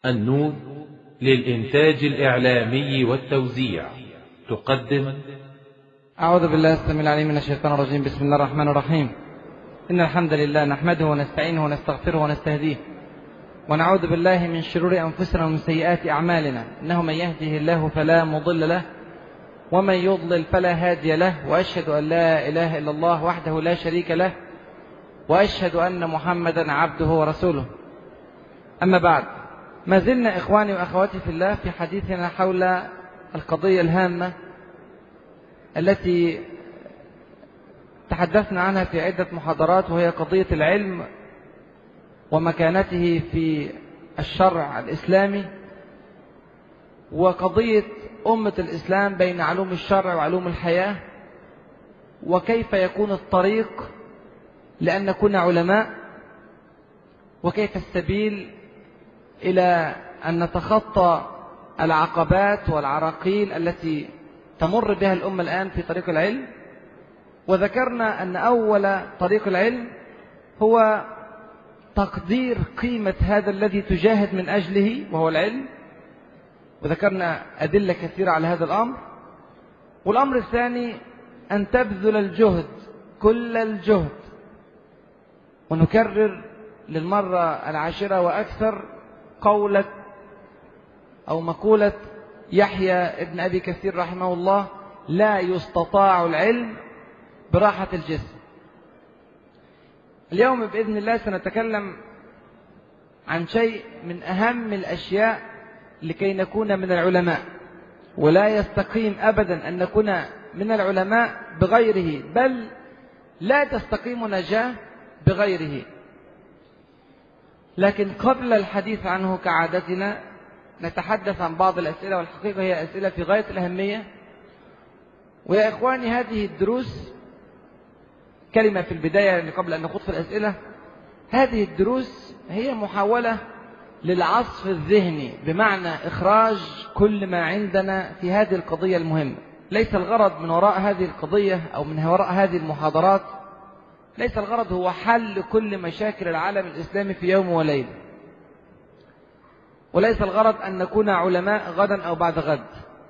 النون للإنتاج الإعلامي والتوزيع تقدم أعوذ بالله السميع العليم من الشيطان الرجيم بسم الله الرحمن الرحيم إن الحمد لله نحمده ونستعينه ونستغفره ونستهديه ونعوذ بالله من شرور أنفسنا ومن سيئات أعمالنا إنه من يهده الله فلا مضل له ومن يضلل فلا هادي له وأشهد أن لا إله إلا الله وحده لا شريك له وأشهد أن محمدا عبده ورسوله أما بعد ما زلنا إخواني وأخواتي في الله في حديثنا حول القضية الهامة التي تحدثنا عنها في عدة محاضرات وهي قضية العلم ومكانته في الشرع الإسلامي وقضية أمة الإسلام بين علوم الشرع وعلوم الحياة وكيف يكون الطريق لأن نكون علماء وكيف السبيل إلى أن نتخطى العقبات والعراقيل التي تمر بها الأمة الآن في طريق العلم وذكرنا أن أول طريق العلم هو تقدير قيمة هذا الذي تجاهد من أجله وهو العلم وذكرنا أدلة كثيرة على هذا الأمر والأمر الثاني أن تبذل الجهد كل الجهد ونكرر للمرة العاشرة وأكثر قولة أو مقولة يحيى ابن أبي كثير رحمه الله لا يستطاع العلم براحة الجسم اليوم بإذن الله سنتكلم عن شيء من أهم الأشياء لكي نكون من العلماء ولا يستقيم أبدا أن نكون من العلماء بغيره بل لا تستقيم نجاة بغيره لكن قبل الحديث عنه كعادتنا نتحدث عن بعض الأسئلة والحقيقة هي أسئلة في غاية الأهمية ويا إخواني هذه الدروس كلمة في البداية يعني قبل أن نخوض في الأسئلة هذه الدروس هي محاولة للعصف الذهني بمعنى إخراج كل ما عندنا في هذه القضية المهمة ليس الغرض من وراء هذه القضية أو من وراء هذه المحاضرات ليس الغرض هو حل كل مشاكل العالم الإسلامي في يوم وليلة وليس الغرض أن نكون علماء غدا أو بعد غد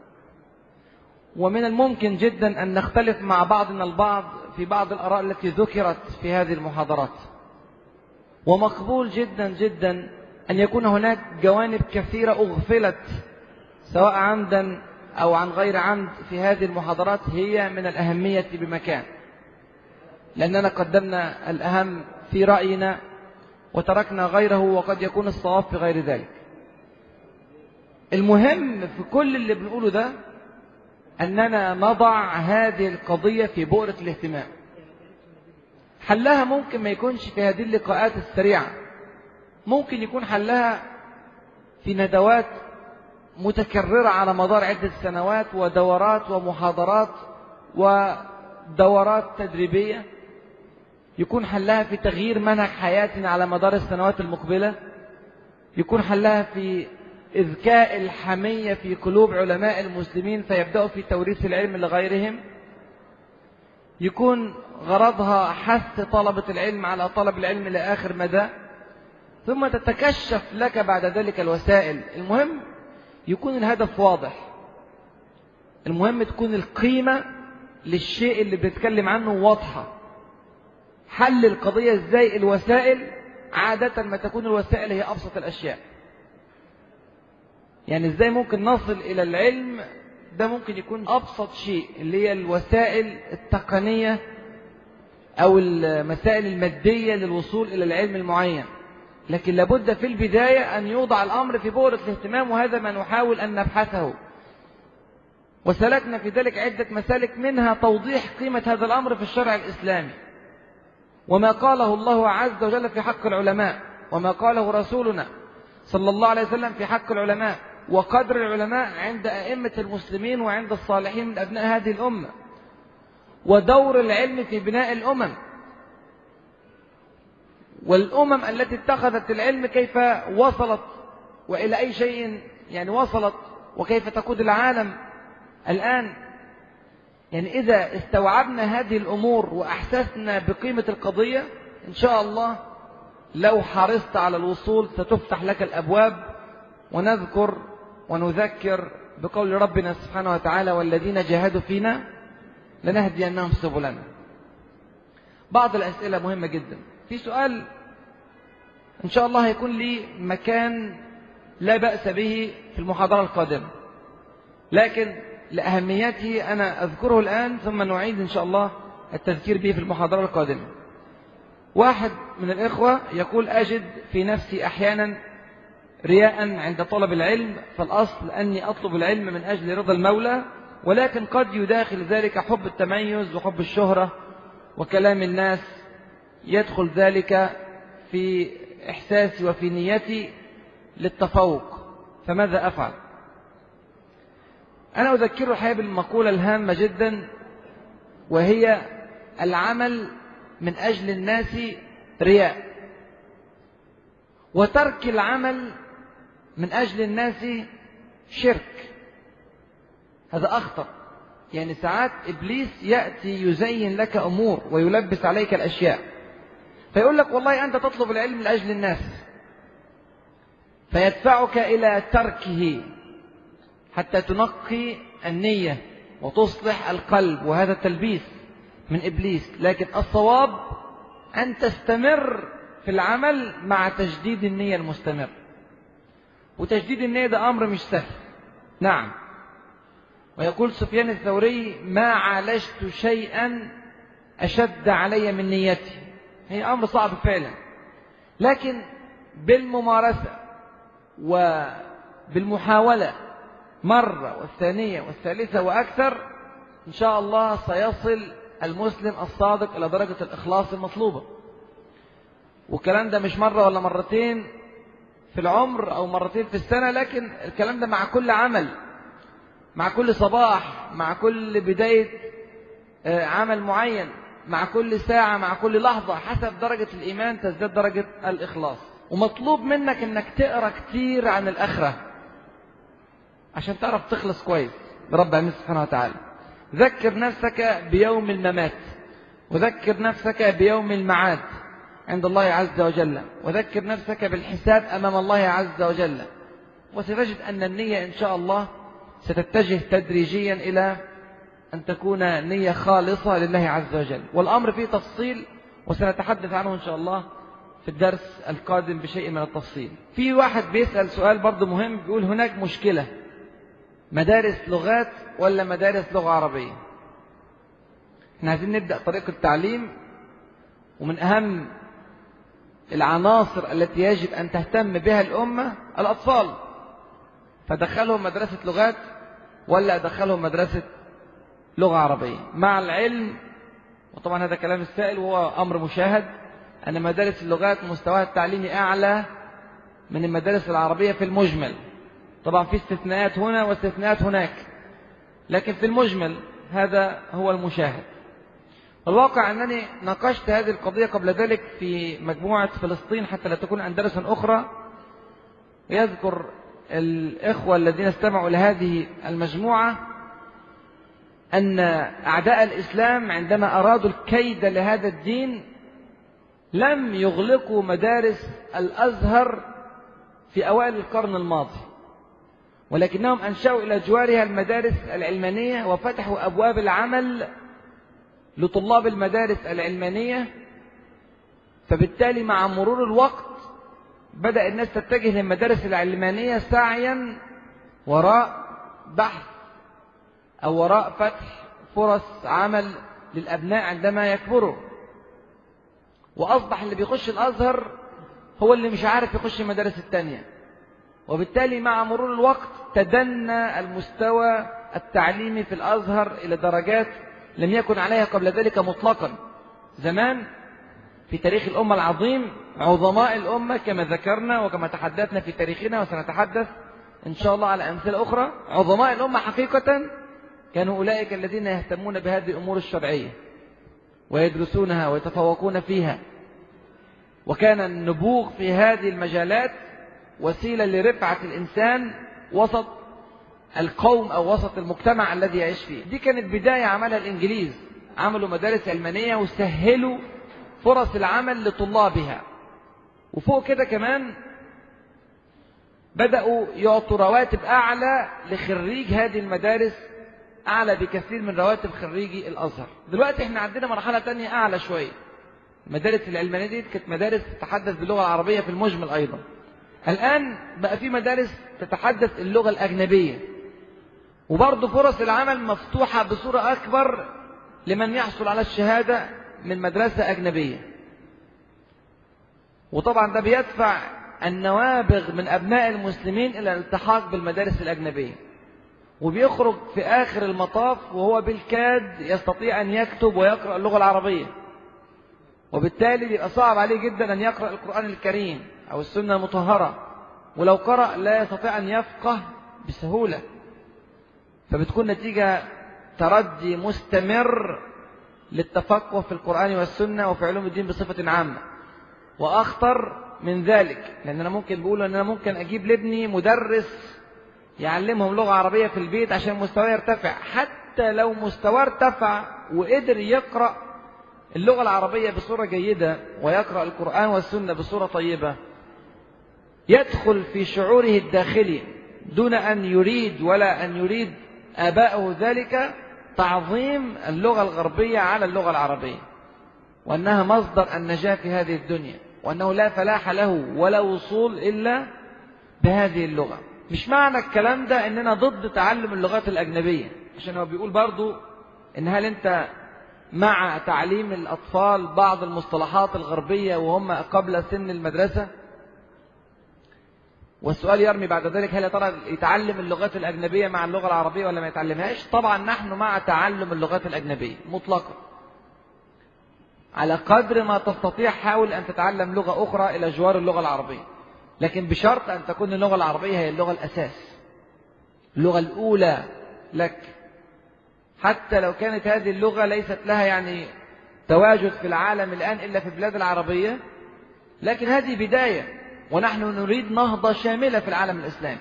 ومن الممكن جدا أن نختلف مع بعضنا البعض في بعض الأراء التي ذكرت في هذه المحاضرات ومقبول جدا جدا أن يكون هناك جوانب كثيرة أغفلت سواء عمدا أو عن غير عمد في هذه المحاضرات هي من الأهمية بمكان لأننا قدمنا الأهم في رأينا وتركنا غيره وقد يكون الصواب في غير ذلك المهم في كل اللي بنقوله ده أننا نضع هذه القضية في بؤرة الاهتمام حلها ممكن ما يكونش في هذه اللقاءات السريعة ممكن يكون حلها في ندوات متكررة على مدار عدة سنوات ودورات ومحاضرات ودورات تدريبية يكون حلها في تغيير منهج حياتنا على مدار السنوات المقبلة يكون حلها في إذكاء الحمية في قلوب علماء المسلمين فيبدأوا في توريث العلم لغيرهم يكون غرضها حث طلبة العلم على طلب العلم لآخر مدى ثم تتكشف لك بعد ذلك الوسائل المهم يكون الهدف واضح المهم تكون القيمة للشيء اللي بنتكلم عنه واضحة حل القضية ازاي الوسائل عادة ما تكون الوسائل هي أبسط الأشياء يعني ازاي ممكن نصل إلى العلم ده ممكن يكون أبسط شيء اللي هي الوسائل التقنية أو المسائل المادية للوصول إلى العلم المعين لكن لابد في البداية أن يوضع الأمر في بؤرة الاهتمام وهذا ما نحاول أن نبحثه وسلكنا في ذلك عدة مسالك منها توضيح قيمة هذا الأمر في الشرع الإسلامي وما قاله الله عز وجل في حق العلماء وما قاله رسولنا صلى الله عليه وسلم في حق العلماء وقدر العلماء عند أئمة المسلمين وعند الصالحين من أبناء هذه الأمة ودور العلم في بناء الأمم والأمم التي اتخذت العلم كيف وصلت وإلى أي شيء يعني وصلت وكيف تقود العالم الآن يعني إذا استوعبنا هذه الأمور وأحسسنا بقيمة القضية إن شاء الله لو حرصت على الوصول ستفتح لك الأبواب ونذكر ونذكر بقول ربنا سبحانه وتعالى والذين جاهدوا فينا لنهدينهم سبلنا بعض الأسئلة مهمة جدا في سؤال إن شاء الله هيكون لي مكان لا بأس به في المحاضرة القادمة لكن لأهميته أنا أذكره الآن ثم نعيد إن شاء الله التذكير به في المحاضرة القادمة واحد من الإخوة يقول أجد في نفسي أحيانا رياء عند طلب العلم فالأصل أني أطلب العلم من أجل رضا المولى ولكن قد يداخل ذلك حب التميز وحب الشهرة وكلام الناس يدخل ذلك في إحساسي وفي نيتي للتفوق فماذا أفعل أنا أذكر الحقيقة بالمقولة الهامة جدا وهي العمل من أجل الناس رياء وترك العمل من أجل الناس شرك هذا أخطر يعني ساعات إبليس يأتي يزين لك أمور ويلبس عليك الأشياء فيقول لك والله أنت تطلب العلم لأجل الناس فيدفعك إلى تركه حتى تنقي النية وتصلح القلب وهذا تلبيس من إبليس لكن الصواب أن تستمر في العمل مع تجديد النية المستمر وتجديد النية ده أمر مش سهل نعم ويقول سفيان الثوري ما عالجت شيئا أشد علي من نيتي هي أمر صعب فعلا لكن بالممارسة وبالمحاولة مرة والثانية والثالثة وأكثر إن شاء الله سيصل المسلم الصادق إلى درجة الإخلاص المطلوبة والكلام ده مش مرة ولا مرتين في العمر أو مرتين في السنة لكن الكلام ده مع كل عمل مع كل صباح مع كل بداية عمل معين مع كل ساعة مع كل لحظة حسب درجة الإيمان تزداد درجة الإخلاص ومطلوب منك انك تقرا كتير عن الاخره عشان تعرف تخلص كويس برب العالمين سبحانه وتعالى ذكر نفسك بيوم الممات وذكر نفسك بيوم المعاد عند الله عز وجل وذكر نفسك بالحساب امام الله عز وجل وستجد ان النيه ان شاء الله ستتجه تدريجيا الى ان تكون نيه خالصه لله عز وجل والامر فيه تفصيل وسنتحدث عنه ان شاء الله في الدرس القادم بشيء من التفصيل في واحد بيسأل سؤال برضه مهم بيقول هناك مشكلة مدارس لغات ولا مدارس لغة عربية احنا عايزين نبدأ طريق التعليم ومن أهم العناصر التي يجب أن تهتم بها الأمة الأطفال فدخلهم مدرسة لغات ولا أدخلهم مدرسة لغة عربية مع العلم وطبعا هذا كلام السائل وهو أمر مشاهد أن مدارس اللغات مستواها التعليمي أعلى من المدارس العربية في المجمل طبعا في استثناءات هنا واستثناءات هناك لكن في المجمل هذا هو المشاهد الواقع أنني ناقشت هذه القضية قبل ذلك في مجموعة فلسطين حتى لا تكون أندلسا أخرى يذكر الإخوة الذين استمعوا لهذه المجموعة أن أعداء الإسلام عندما أرادوا الكيد لهذا الدين لم يغلقوا مدارس الأزهر في أوائل القرن الماضي ولكنهم أنشأوا إلى جوارها المدارس العلمانية وفتحوا أبواب العمل لطلاب المدارس العلمانية فبالتالي مع مرور الوقت بدأ الناس تتجه للمدارس العلمانية سعيا وراء بحث أو وراء فتح فرص عمل للأبناء عندما يكبروا وأصبح اللي بيخش الأزهر هو اللي مش عارف يخش المدارس التانية وبالتالي مع مرور الوقت تدنى المستوى التعليمي في الأزهر إلى درجات لم يكن عليها قبل ذلك مطلقا زمان في تاريخ الأمة العظيم عظماء الأمة كما ذكرنا وكما تحدثنا في تاريخنا وسنتحدث إن شاء الله على أمثلة أخرى عظماء الأمة حقيقة كانوا أولئك الذين يهتمون بهذه الأمور الشرعية ويدرسونها ويتفوقون فيها وكان النبوغ في هذه المجالات وسيلة لرفعة الإنسان وسط القوم أو وسط المجتمع الذي يعيش فيه دي كانت بداية عملها الإنجليز عملوا مدارس علمانية وسهلوا فرص العمل لطلابها وفوق كده كمان بدأوا يعطوا رواتب أعلى لخريج هذه المدارس أعلى بكثير من رواتب خريجي الأزهر دلوقتي احنا عندنا مرحلة تانية أعلى شوية المدارس العلمانية دي كانت مدارس تتحدث باللغة العربية في المجمل أيضا الآن بقى في مدارس تتحدث اللغة الأجنبية وبرضه فرص العمل مفتوحة بصورة أكبر لمن يحصل على الشهادة من مدرسة أجنبية وطبعا ده بيدفع النوابغ من أبناء المسلمين إلى الالتحاق بالمدارس الأجنبية وبيخرج في آخر المطاف وهو بالكاد يستطيع أن يكتب ويقرأ اللغة العربية وبالتالي بيبقى صعب عليه جدا أن يقرأ القرآن الكريم أو السنة المطهرة ولو قرأ لا يستطيع أن يفقه بسهولة فبتكون نتيجة تردي مستمر للتفقه في القرآن والسنة وفي علوم الدين بصفة عامة وأخطر من ذلك لأن أنا ممكن بقول أن أنا ممكن أجيب لابني مدرس يعلمهم لغة عربية في البيت عشان مستواه يرتفع حتى لو مستواه ارتفع وقدر يقرأ اللغة العربية بصورة جيدة ويقرأ القرآن والسنة بصورة طيبة يدخل في شعوره الداخلي دون أن يريد ولا أن يريد آباؤه ذلك تعظيم اللغة الغربية على اللغة العربية وأنها مصدر النجاة في هذه الدنيا وأنه لا فلاح له ولا وصول إلا بهذه اللغة مش معنى الكلام ده أننا ضد تعلم اللغات الأجنبية عشان هو بيقول برضو إن هل أنت مع تعليم الأطفال بعض المصطلحات الغربية وهم قبل سن المدرسة والسؤال يرمي بعد ذلك هل يا ترى يتعلم اللغات الأجنبية مع اللغة العربية ولا ما يتعلمهاش طبعا نحن مع تعلم اللغات الأجنبية مطلقا على قدر ما تستطيع حاول أن تتعلم لغة أخرى إلى جوار اللغة العربية لكن بشرط أن تكون اللغة العربية هي اللغة الأساس اللغة الأولى لك حتى لو كانت هذه اللغة ليست لها يعني تواجد في العالم الآن إلا في البلاد العربية لكن هذه بداية ونحن نريد نهضة شاملة في العالم الإسلامي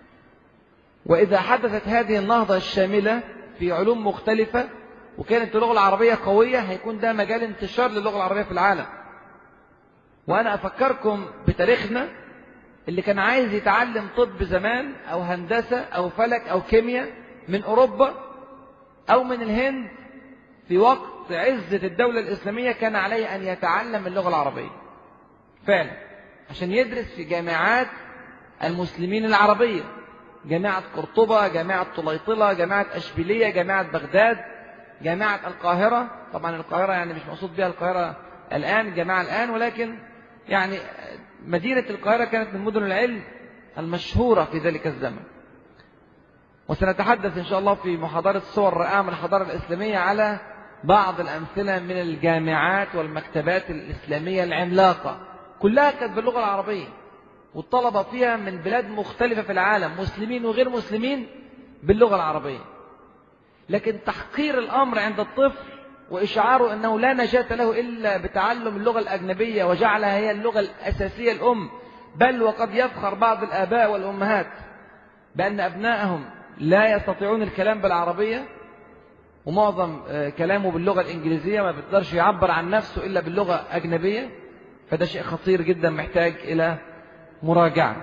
وإذا حدثت هذه النهضة الشاملة في علوم مختلفة وكانت اللغة العربية قوية هيكون ده مجال انتشار للغة العربية في العالم وأنا أفكركم بتاريخنا اللي كان عايز يتعلم طب زمان أو هندسة أو فلك أو كيمياء من أوروبا أو من الهند في وقت عزة الدولة الإسلامية كان عليه أن يتعلم اللغة العربية فعلا عشان يدرس في جامعات المسلمين العربية جامعة قرطبة جامعة طليطلة جامعة أشبيلية جامعة بغداد جامعة القاهرة طبعا القاهرة يعني مش مقصود بها القاهرة الآن جامعة الآن ولكن يعني مدينة القاهرة كانت من مدن العلم المشهورة في ذلك الزمن وسنتحدث إن شاء الله في محاضرة صور رائعة من الحضارة الإسلامية على بعض الأمثلة من الجامعات والمكتبات الإسلامية العملاقة كلها كانت باللغة العربية والطلبة فيها من بلاد مختلفة في العالم مسلمين وغير مسلمين باللغة العربية لكن تحقير الأمر عند الطفل وإشعاره أنه لا نجاة له إلا بتعلم اللغة الأجنبية وجعلها هي اللغة الأساسية الأم بل وقد يفخر بعض الآباء والأمهات بأن أبنائهم لا يستطيعون الكلام بالعربية ومعظم كلامه باللغة الإنجليزية ما بيقدرش يعبر عن نفسه إلا باللغة أجنبية فده شيء خطير جدا محتاج إلى مراجعة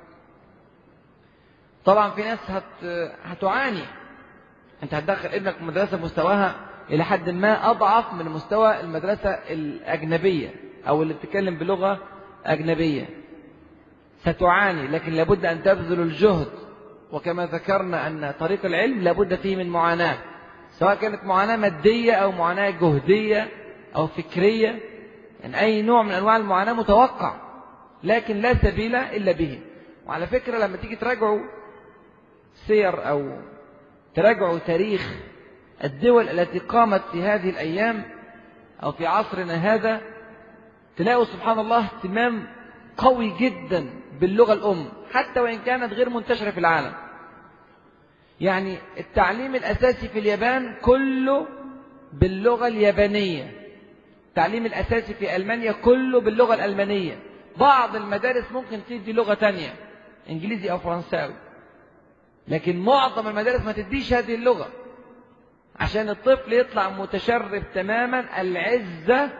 طبعا في ناس هت... هتعاني انت هتدخل ابنك مدرسة مستواها إلى حد ما أضعف من مستوى المدرسة الأجنبية أو اللي بتتكلم بلغة أجنبية ستعاني لكن لابد أن تبذل الجهد وكما ذكرنا أن طريق العلم لابد فيه من معاناة سواء كانت معاناة مادية أو معاناة جهدية أو فكرية يعني أي نوع من أنواع المعاناة متوقع لكن لا سبيل إلا به وعلى فكرة لما تيجي تراجعوا سير أو تراجعوا تاريخ الدول التي قامت في هذه الأيام أو في عصرنا هذا تلاقوا سبحان الله اهتمام قوي جدا باللغة الأم حتى وإن كانت غير منتشرة في العالم يعني التعليم الأساسي في اليابان كله باللغة اليابانية التعليم الأساسي في ألمانيا كله باللغة الألمانية بعض المدارس ممكن تدي لغة تانية إنجليزي أو فرنساوي لكن معظم المدارس ما تديش هذه اللغة عشان الطفل يطلع متشرب تماما العزة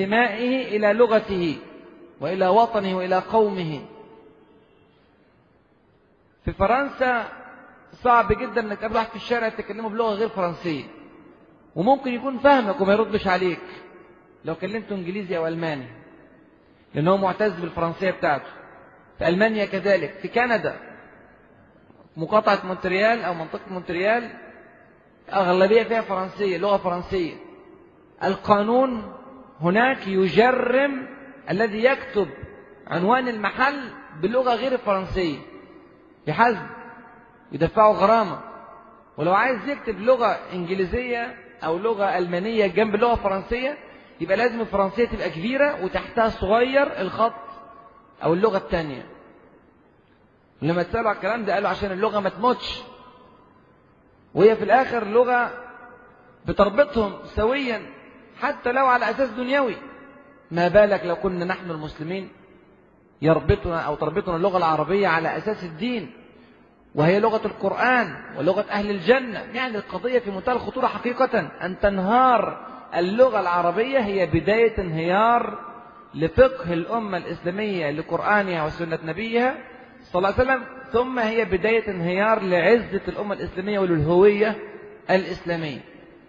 بانتمائه إلى لغته وإلى وطنه وإلى قومه في فرنسا صعب جدا انك تقابل واحد في الشارع تكلمه بلغه غير فرنسيه وممكن يكون فاهمك وما يردش عليك لو كلمته انجليزي او الماني لان هو معتز بالفرنسيه بتاعته في المانيا كذلك في كندا مقاطعه مونتريال او منطقه مونتريال اغلبيه فيها فرنسيه لغه فرنسيه القانون هناك يجرم الذي يكتب عنوان المحل بلغه غير الفرنسيه يحاسب يدفعوا غرامه ولو عايز يكتب لغه انجليزيه او لغه المانيه جنب اللغه الفرنسيه يبقى لازم الفرنسيه تبقى كبيره وتحتها صغير الخط او اللغه الثانيه لما تسالوا على الكلام ده قالوا عشان اللغه ما تموتش وهي في الاخر لغه بتربطهم سويا حتى لو على اساس دنيوي ما بالك لو كنا نحن المسلمين يربطنا او تربطنا اللغه العربيه على اساس الدين وهي لغه القران ولغه اهل الجنه يعني القضيه في منتهى الخطوره حقيقه ان تنهار اللغه العربيه هي بدايه انهيار لفقه الامه الاسلاميه لقرانها وسنه نبيها صلى الله عليه وسلم ثم هي بدايه انهيار لعزه الامه الاسلاميه وللهويه الاسلاميه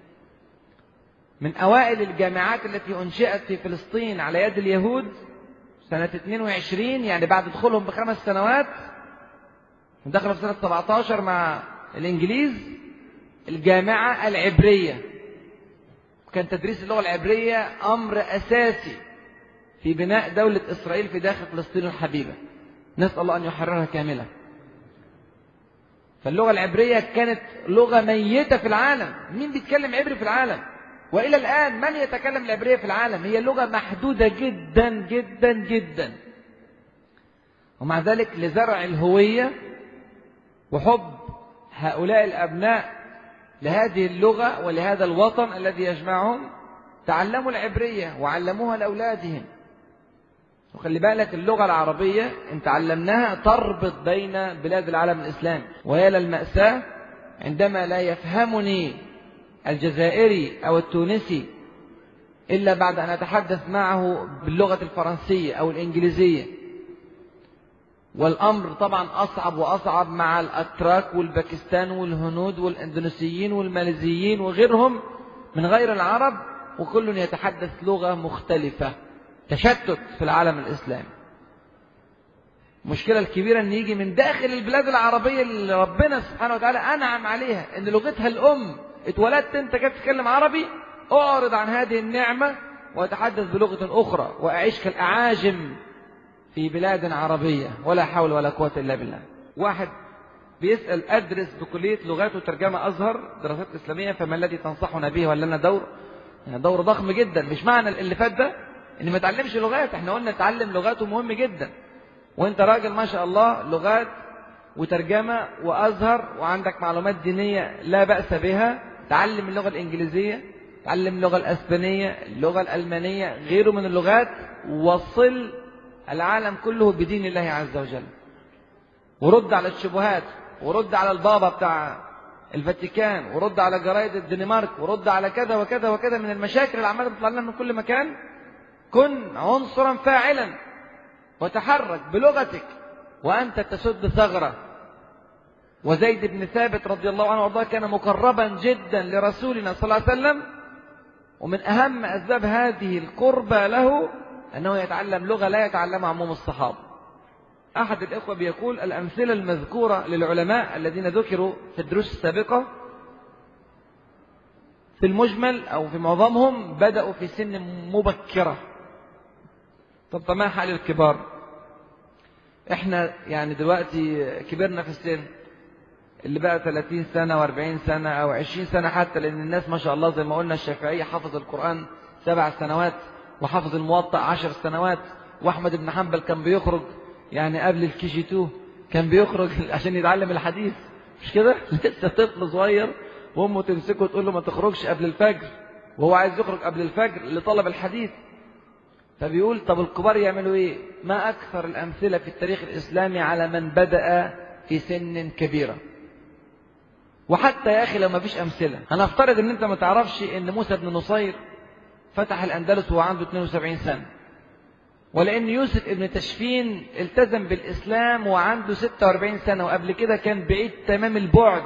من أوائل الجامعات التي أنشئت في فلسطين على يد اليهود سنة 22 يعني بعد دخولهم بخمس سنوات دخلوا في سنة 17 مع الإنجليز الجامعة العبرية كان تدريس اللغة العبرية أمر أساسي في بناء دولة إسرائيل في داخل فلسطين الحبيبة نسأل الله أن يحررها كاملة فاللغة العبرية كانت لغة ميتة في العالم مين بيتكلم عبري في العالم وإلى الآن من يتكلم العبرية في العالم هي لغة محدودة جدا جدا جدا ومع ذلك لزرع الهوية وحب هؤلاء الأبناء لهذه اللغة ولهذا الوطن الذي يجمعهم تعلموا العبرية وعلموها لأولادهم وخلي بالك اللغة العربية إن تعلمناها تربط بين بلاد العالم الإسلامي وهي للمأساة عندما لا يفهمني الجزائري أو التونسي إلا بعد أن أتحدث معه باللغة الفرنسية أو الإنجليزية والأمر طبعا أصعب وأصعب مع الأتراك والباكستان والهنود والإندونيسيين والماليزيين وغيرهم من غير العرب وكل يتحدث لغة مختلفة تشتت في العالم الإسلامي المشكلة الكبيرة أن يجي من داخل البلاد العربية اللي ربنا سبحانه وتعالى أنعم عليها أن لغتها الأم اتولدت أنت كيف تتكلم عربي أعرض عن هذه النعمة وأتحدث بلغة أخرى وأعيش كالأعاجم في بلاد عربية ولا حول ولا قوة إلا بالله واحد بيسأل أدرس بكلية لغات وترجمة أزهر دراسات إسلامية فما الذي تنصحنا به ولا لنا دور يعني دور ضخم جدا مش معنى اللي فات ده ان ما تعلمش لغات احنا قلنا تعلم لغات مهم جدا وانت راجل ما شاء الله لغات وترجمة وأزهر وعندك معلومات دينية لا بأس بها تعلم اللغة الإنجليزية تعلم اللغة الأسبانية اللغة الألمانية غيره من اللغات وصل العالم كله بدين الله عز وجل ورد على الشبهات ورد على البابا بتاع الفاتيكان ورد على جرايد الدنمارك ورد على كذا وكذا وكذا من المشاكل اللي عماله بتطلع لنا من كل مكان كن عنصرا فاعلا وتحرك بلغتك وانت تسد ثغره وزيد بن ثابت رضي الله عنه وارضاه كان مقربا جدا لرسولنا صلى الله عليه وسلم ومن اهم اسباب هذه القربة له انه يتعلم لغه لا يتعلمها عموم الصحابه احد الاخوه بيقول الامثله المذكوره للعلماء الذين ذكروا في الدروس السابقه في المجمل او في معظمهم بداوا في سن مبكره طب طب ما حال الكبار احنا يعني دلوقتي كبرنا في السن اللي بقى 30 سنة و40 سنة أو 20 سنة حتى لأن الناس ما شاء الله زي ما قلنا الشافعية حفظ القرآن سبع سنوات وحفظ الموطأ عشر سنوات وأحمد بن حنبل كان بيخرج يعني قبل الكي جي 2 كان بيخرج عشان يتعلم الحديث مش كده؟ لسه طفل صغير وأمه تمسكه تقول له ما تخرجش قبل الفجر وهو عايز يخرج قبل الفجر لطلب الحديث فبيقول طب الكبار يعملوا ايه ما اكثر الامثله في التاريخ الاسلامي على من بدا في سن كبيره وحتى يا اخي لو ما فيش امثله هنفترض ان انت ما تعرفش ان موسى بن نصير فتح الاندلس وهو عنده 72 سنه ولأن يوسف ابن تشفين التزم بالإسلام وعنده 46 سنة وقبل كده كان بعيد تمام البعد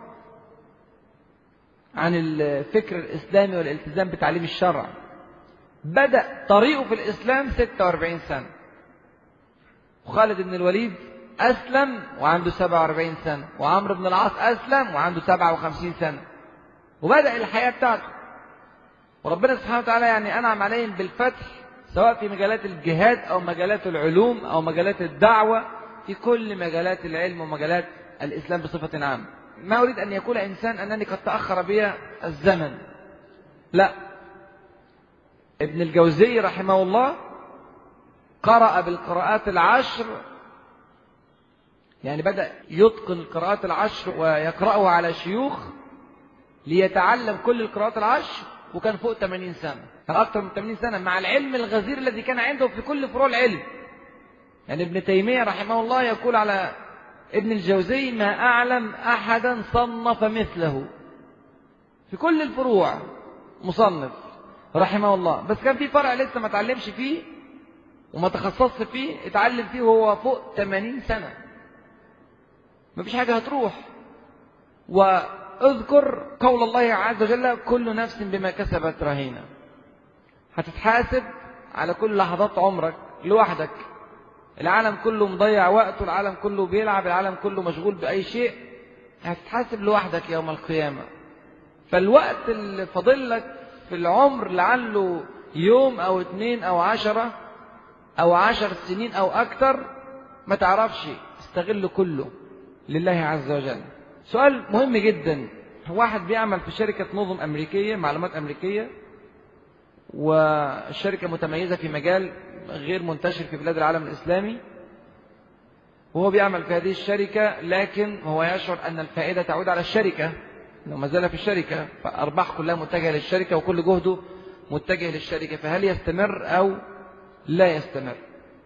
عن الفكر الإسلامي والالتزام بتعليم الشرع بدأ طريقه في الإسلام 46 سنة وخالد بن الوليد أسلم وعنده 47 سنة وعمرو بن العاص أسلم وعنده 57 سنة وبدأ الحياة بتاعته وربنا سبحانه وتعالى يعني أنعم عليهم بالفتح سواء في مجالات الجهاد أو مجالات العلوم أو مجالات الدعوة في كل مجالات العلم ومجالات الإسلام بصفة عامة ما أريد أن يقول إنسان أنني قد تأخر بي الزمن لا ابن الجوزي رحمه الله قرأ بالقراءات العشر يعني بدأ يتقن القراءات العشر ويقرأها على شيوخ ليتعلم كل القراءات العشر وكان فوق 80 سنة كان أكثر من 80 سنة مع العلم الغزير الذي كان عنده في كل فروع العلم يعني ابن تيمية رحمه الله يقول على ابن الجوزي ما أعلم أحدا صنف مثله في كل الفروع مصنف رحمه الله بس كان في فرع لسه ما اتعلمش فيه وما تخصصش فيه اتعلم فيه وهو فوق 80 سنة مفيش حاجة هتروح واذكر قول الله عز وجل كل نفس بما كسبت رهينة هتتحاسب على كل لحظات عمرك لوحدك العالم كله مضيع وقته العالم كله بيلعب العالم كله مشغول بأي شيء هتتحاسب لوحدك يوم القيامة فالوقت اللي فاضل لك في العمر لعله يوم أو اتنين أو عشرة أو عشر سنين أو أكتر ما تعرفش استغله كله لله عز وجل سؤال مهم جدا واحد بيعمل في شركة نظم أمريكية معلومات أمريكية والشركة متميزة في مجال غير منتشر في بلاد العالم الإسلامي وهو بيعمل في هذه الشركة لكن هو يشعر أن الفائدة تعود على الشركة لو ما زال في الشركة فأرباح كلها متجهة للشركة وكل جهده متجه للشركة فهل يستمر أو لا يستمر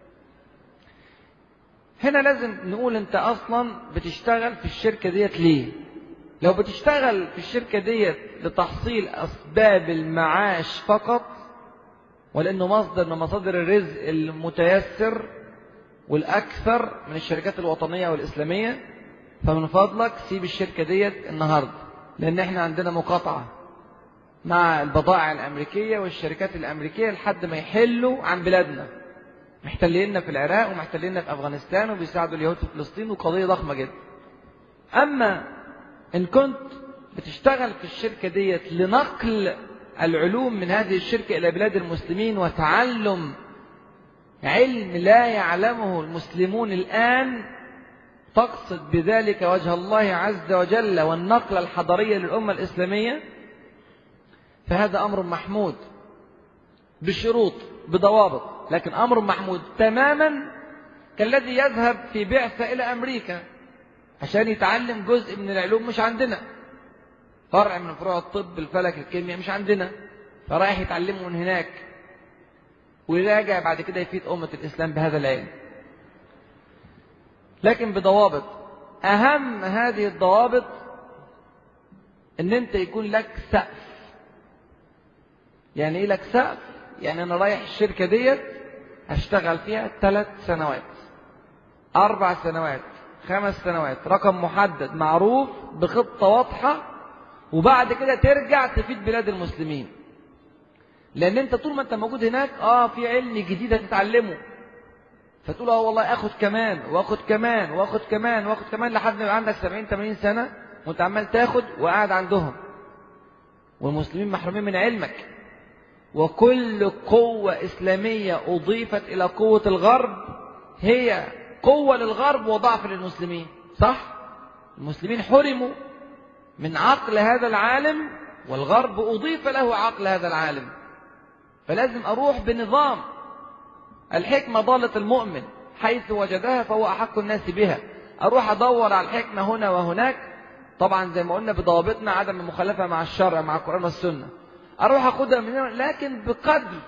هنا لازم نقول انت اصلا بتشتغل في الشركة ديت ليه لو بتشتغل في الشركة ديت لتحصيل اسباب المعاش فقط ولانه مصدر من مصادر الرزق المتيسر والاكثر من الشركات الوطنية والاسلامية فمن فضلك سيب الشركة ديت النهاردة لان احنا عندنا مقاطعة مع البضائع الامريكية والشركات الامريكية لحد ما يحلوا عن بلادنا محتليننا في العراق ومحتليننا في أفغانستان وبيساعدوا اليهود في فلسطين وقضية ضخمة جدا أما إن كنت بتشتغل في الشركة ديت لنقل العلوم من هذه الشركة إلى بلاد المسلمين وتعلم علم لا يعلمه المسلمون الآن تقصد بذلك وجه الله عز وجل والنقلة الحضارية للأمة الإسلامية فهذا أمر محمود بشروط بضوابط لكن أمر محمود تماما كالذي يذهب في بعثة إلى أمريكا عشان يتعلم جزء من العلوم مش عندنا فرع من فروع الطب الفلك الكيمياء مش عندنا فرايح يتعلمه من هناك ويراجع بعد كده يفيد أمة الإسلام بهذا العلم لكن بضوابط أهم هذه الضوابط إن أنت يكون لك سقف يعني إيه لك سقف؟ يعني أنا رايح الشركة ديت هشتغل فيها ثلاث سنوات أربع سنوات خمس سنوات رقم محدد معروف بخطة واضحة وبعد كده ترجع تفيد بلاد المسلمين لأن أنت طول ما أنت موجود هناك آه في علم جديد هتتعلمه فتقول اه والله اخد كمان واخد كمان واخد كمان واخد كمان لحد ما يبقى عندك 70 80 سنه وانت عمال تاخد وقاعد عندهم والمسلمين محرومين من علمك وكل قوة إسلامية أضيفت إلى قوة الغرب هي قوة للغرب وضعف للمسلمين صح؟ المسلمين حرموا من عقل هذا العالم والغرب أضيف له عقل هذا العالم فلازم أروح بنظام الحكمة ضالة المؤمن حيث وجدها فهو أحق الناس بها أروح أدور على الحكمة هنا وهناك طبعا زي ما قلنا بضوابطنا عدم المخالفة مع الشرع مع القرآن والسنة أروح أخذها من هنا لكن بقدر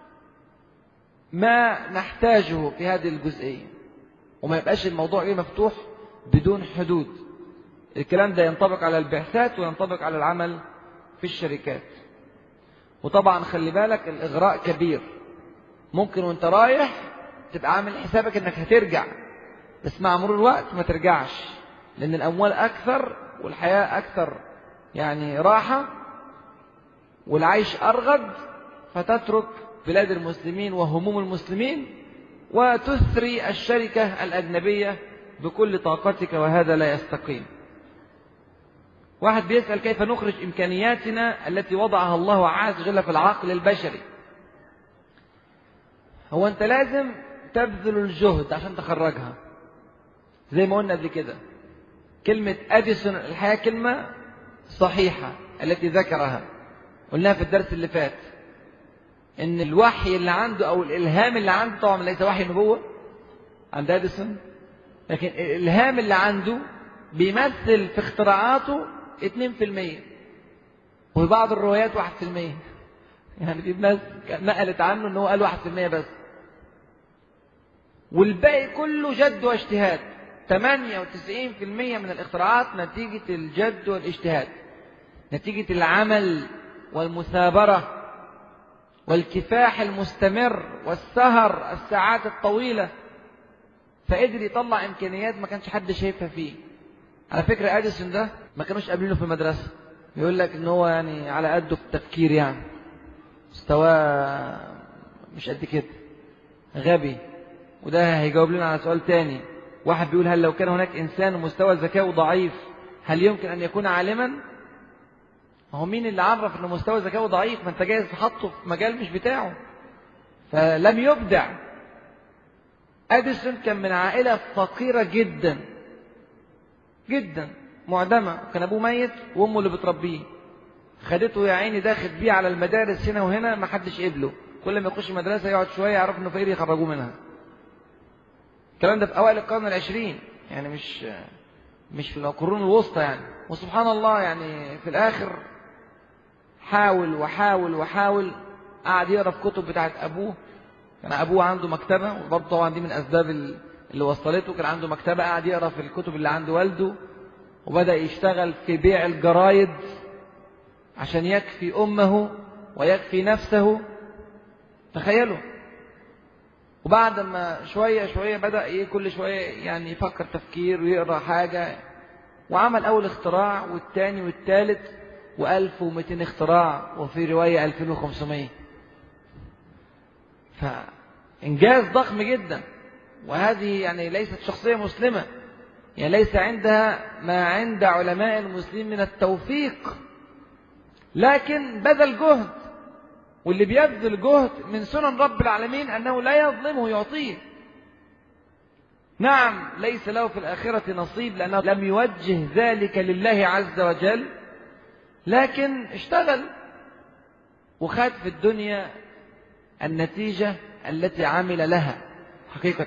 ما نحتاجه في هذه الجزئية وما يبقاش الموضوع إيه مفتوح بدون حدود الكلام ده ينطبق على البعثات وينطبق على العمل في الشركات وطبعا خلي بالك الإغراء كبير ممكن وانت رايح تبقى عامل حسابك انك هترجع بس مع مرور الوقت ما ترجعش لان الاموال اكثر والحياة اكثر يعني راحة والعيش ارغد فتترك بلاد المسلمين وهموم المسلمين وتثري الشركة الأجنبية بكل طاقتك وهذا لا يستقيم واحد بيسأل كيف نخرج إمكانياتنا التي وضعها الله عز وجل في العقل البشري هو أنت لازم تبذل الجهد عشان تخرجها زي ما قلنا قبل كده كلمة أديسون الحياة كلمة صحيحة التي ذكرها قلناها في الدرس اللي فات ان الوحي اللي عنده او الالهام اللي عنده طبعا ليس وحي نبوه عند اديسون لكن الالهام اللي عنده بيمثل في اختراعاته 2% وفي بعض الروايات 1% يعني في ناس نقلت عنه ان هو قال 1% بس والباقي كله جد واجتهاد 98% من الاختراعات نتيجة الجد والاجتهاد نتيجة العمل والمثابرة والكفاح المستمر والسهر الساعات الطويلة فقدر يطلع إمكانيات ما كانش حد شايفها فيه على فكرة أديسون ده ما كانوش قابلينه في المدرسة يقول لك إن هو يعني على قده في التفكير يعني مستواه مش قد كده غبي وده هيجاوب لنا على سؤال تاني واحد بيقول هل لو كان هناك إنسان مستوى ذكائه ضعيف هل يمكن أن يكون عالما هو مين اللي عرف ان مستوى ذكائه ضعيف ما انت جايز تحطه في مجال مش بتاعه فلم يبدع اديسون كان من عائله فقيره جدا جدا معدمه كان ابوه ميت وامه اللي بتربيه خدته يا عيني داخل بيه على المدارس هنا وهنا ما حدش قبله كل ما يخش مدرسه يقعد شويه يعرف انه فقير يخرجوه منها الكلام ده في اوائل القرن العشرين يعني مش مش في القرون الوسطى يعني وسبحان الله يعني في الاخر حاول وحاول وحاول قعد يقرا في كتب بتاعت ابوه كان ابوه عنده مكتبه وبرضه طبعا دي من اسباب اللي وصلته كان عنده مكتبه قعد يقرا في الكتب اللي عند والده وبدا يشتغل في بيع الجرايد عشان يكفي امه ويكفي نفسه تخيلوا وبعد ما شويه شويه بدا ايه كل شويه يعني يفكر تفكير ويقرا حاجه وعمل اول اختراع والتاني والتالت و1200 اختراع وفي رواية 2500 فإنجاز ضخم جدا وهذه يعني ليست شخصية مسلمة يعني ليس عندها ما عند علماء المسلمين من التوفيق لكن بذل جهد واللي بيبذل جهد من سنن رب العالمين أنه لا يظلمه يعطيه نعم ليس له في الآخرة نصيب لأنه لم يوجه ذلك لله عز وجل لكن اشتغل وخد في الدنيا النتيجة التي عمل لها حقيقة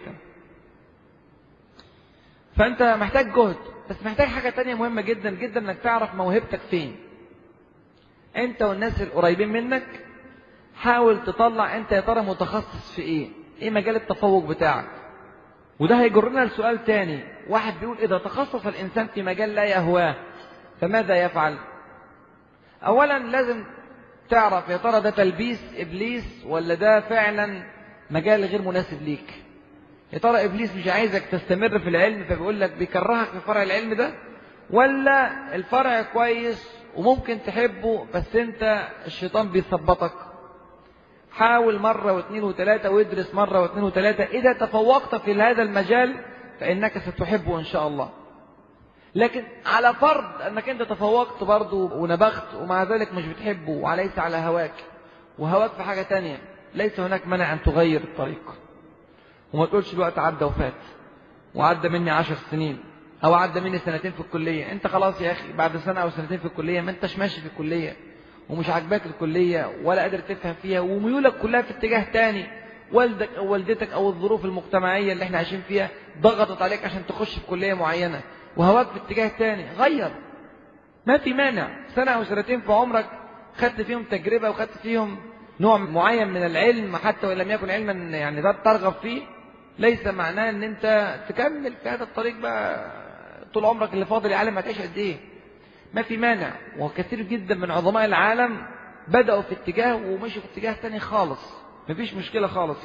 فأنت محتاج جهد بس محتاج حاجة تانية مهمة جدا جدا انك تعرف موهبتك فين انت والناس القريبين منك حاول تطلع انت يا ترى متخصص في ايه ايه مجال التفوق بتاعك وده هيجرنا لسؤال تاني واحد بيقول اذا تخصص الانسان في مجال لا يهواه فماذا يفعل اولا لازم تعرف يا ترى ده تلبيس ابليس ولا ده فعلا مجال غير مناسب ليك يا ترى ابليس مش عايزك تستمر في العلم فبيقول لك بيكرهك في فرع العلم ده ولا الفرع كويس وممكن تحبه بس انت الشيطان بيثبطك حاول مرة واثنين وثلاثة وادرس مرة واثنين وثلاثة إذا تفوقت في هذا المجال فإنك ستحبه إن شاء الله لكن على فرض أنك أنت تفوقت برضه ونبخت ومع ذلك مش بتحبه وليس على هواك وهواك في حاجة تانية ليس هناك مانع أن تغير الطريق وما تقولش الوقت عدى وفات وعدى مني عشر سنين أو عدى مني سنتين في الكلية أنت خلاص يا أخي بعد سنة أو سنتين في الكلية ما أنتش ماشي في الكلية ومش عاجباك الكلية ولا قادر تفهم فيها وميولك كلها في اتجاه تاني والدك أو والدتك أو الظروف المجتمعية اللي احنا عايشين فيها ضغطت عليك عشان تخش في كلية معينة وهواك في اتجاه تاني غير ما في مانع سنة أو سنتين في عمرك خدت فيهم تجربة وخدت فيهم نوع معين من العلم حتى وإن لم يكن علما يعني ده ترغب فيه ليس معناه ان انت تكمل في هذا الطريق بقى طول عمرك اللي فاضل يا عالم هتعيش قد ايه ما في مانع وكثير جدا من عظماء العالم بدأوا في اتجاه ومشوا في اتجاه تاني خالص مفيش مشكلة خالص يعني